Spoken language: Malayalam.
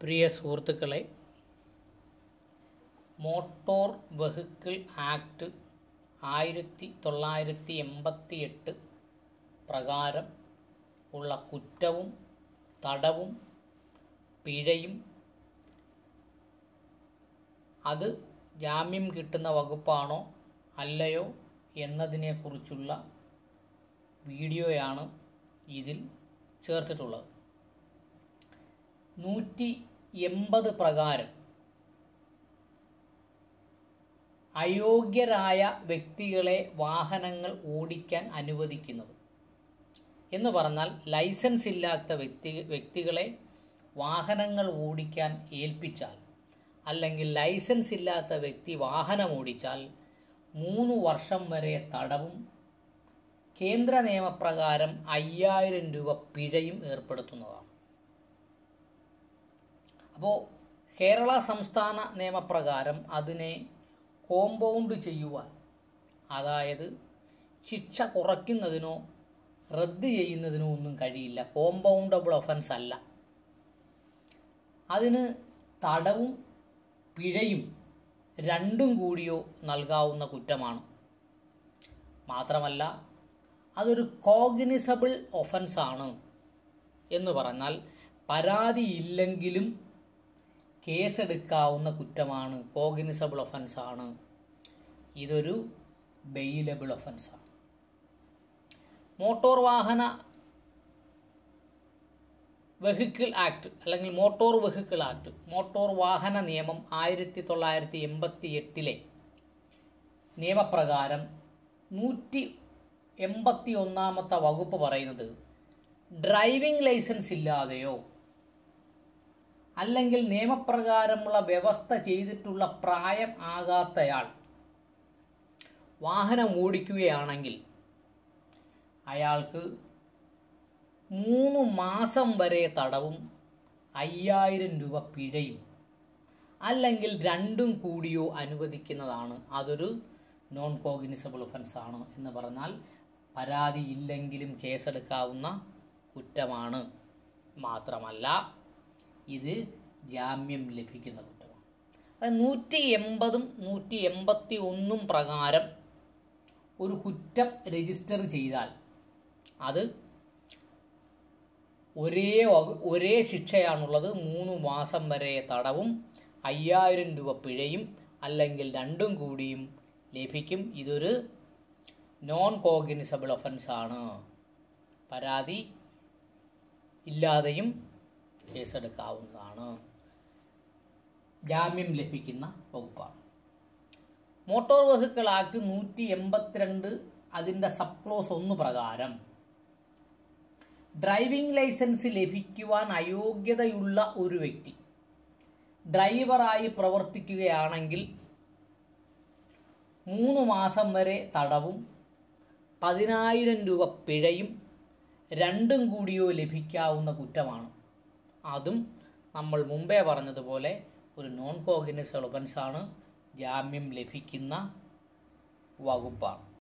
പ്രിയ സുഹൃത്തുക്കളെ മോട്ടോർ വെഹിക്കിൾ ആക്ട് ആയിരത്തി തൊള്ളായിരത്തി എൺപത്തി എട്ട് പ്രകാരം ഉള്ള കുറ്റവും തടവും പിഴയും അത് ജാമ്യം കിട്ടുന്ന വകുപ്പാണോ അല്ലയോ എന്നതിനെക്കുറിച്ചുള്ള വീഡിയോയാണ് ഇതിൽ ചേർത്തിട്ടുള്ളത് നൂറ്റി എൺപത് പ്രകാരം അയോഗ്യരായ വ്യക്തികളെ വാഹനങ്ങൾ ഓടിക്കാൻ അനുവദിക്കുന്നത് എന്ന് പറഞ്ഞാൽ ലൈസൻസ് ഇല്ലാത്ത വ്യക്തി വ്യക്തികളെ വാഹനങ്ങൾ ഓടിക്കാൻ ഏൽപ്പിച്ചാൽ അല്ലെങ്കിൽ ലൈസൻസ് ഇല്ലാത്ത വ്യക്തി വാഹനം ഓടിച്ചാൽ മൂന്ന് വർഷം വരെ തടവും കേന്ദ്ര നിയമപ്രകാരം അയ്യായിരം രൂപ പിഴയും ഏർപ്പെടുത്തുന്നതാണ് അപ്പോൾ കേരള സംസ്ഥാന നിയമപ്രകാരം അതിനെ കോമ്പൗണ്ട് ചെയ്യുവാൻ അതായത് ശിക്ഷ കുറയ്ക്കുന്നതിനോ റദ്ദ് ചെയ്യുന്നതിനോ ഒന്നും കഴിയില്ല കോമ്പൗണ്ടബിൾ ഒഫൻസ് അല്ല അതിന് തടവും പിഴയും രണ്ടും കൂടിയോ നൽകാവുന്ന കുറ്റമാണ് മാത്രമല്ല അതൊരു കോഗ്നിസബിൾ ഒഫൻസ് ആണ് എന്ന് പറഞ്ഞാൽ പരാതി ഇല്ലെങ്കിലും കേസെടുക്കാവുന്ന കുറ്റമാണ് കോഗ്നിസബിൾ ഒഫൻസ് ആണ് ഇതൊരു ബെയിലബിൾ ഒഫൻസാണ് മോട്ടോർ വാഹന വെഹിക്കിൾ ആക്ട് അല്ലെങ്കിൽ മോട്ടോർ വെഹിക്കിൾ ആക്ട് മോട്ടോർ വാഹന നിയമം ആയിരത്തി തൊള്ളായിരത്തി എൺപത്തി എട്ടിലെ നിയമപ്രകാരം നൂറ്റി എൺപത്തി ഒന്നാമത്തെ വകുപ്പ് പറയുന്നത് ഡ്രൈവിംഗ് ലൈസൻസ് ഇല്ലാതെയോ അല്ലെങ്കിൽ നിയമപ്രകാരമുള്ള വ്യവസ്ഥ ചെയ്തിട്ടുള്ള പ്രായം ആകാത്തയാൾ വാഹനം ഓടിക്കുകയാണെങ്കിൽ അയാൾക്ക് മൂന്ന് മാസം വരെ തടവും അയ്യായിരം രൂപ പിഴയും അല്ലെങ്കിൽ രണ്ടും കൂടിയോ അനുവദിക്കുന്നതാണ് അതൊരു നോൺ കോഗ്നിസബിൾ ഒഫൻസ് ആണ് എന്ന് പറഞ്ഞാൽ പരാതി ഇല്ലെങ്കിലും കേസെടുക്കാവുന്ന കുറ്റമാണ് മാത്രമല്ല ഇത് ജാമ്യം ലഭിക്കുന്ന കുറ്റമാണ് അത് നൂറ്റി എൺപതും നൂറ്റി എൺപത്തി ഒന്നും പ്രകാരം ഒരു കുറ്റം രജിസ്റ്റർ ചെയ്താൽ അത് ഒരേ വകു ഒരേ ശിക്ഷയാണുള്ളത് മൂന്ന് മാസം വരെ തടവും അയ്യായിരം രൂപ പിഴയും അല്ലെങ്കിൽ രണ്ടും കൂടിയും ലഭിക്കും ഇതൊരു നോൺ കോഗ്നിസബിൾ ഒഫൻസ് ആണ് പരാതി ഇല്ലാതെയും കേസെടുക്കാവുന്നതാണ് ജാമ്യം ലഭിക്കുന്ന വകുപ്പാണ് മോട്ടോർ വെഹിക്കിൾ ആക്ട് നൂറ്റി എൺപത്തിരണ്ട് അതിൻ്റെ സബ് ക്ലോസ് ഒന്ന് പ്രകാരം ഡ്രൈവിംഗ് ലൈസൻസ് ലഭിക്കുവാൻ അയോഗ്യതയുള്ള ഒരു വ്യക്തി ഡ്രൈവറായി പ്രവർത്തിക്കുകയാണെങ്കിൽ മൂന്ന് മാസം വരെ തടവും പതിനായിരം രൂപ പിഴയും രണ്ടും കൂടിയോ ലഭിക്കാവുന്ന കുറ്റമാണ് അതും നമ്മൾ മുമ്പേ പറഞ്ഞതുപോലെ ഒരു നോൺ കോഗ്നിസ് ഒഫൻസാണ് ജാമ്യം ലഭിക്കുന്ന വകുപ്പാണ്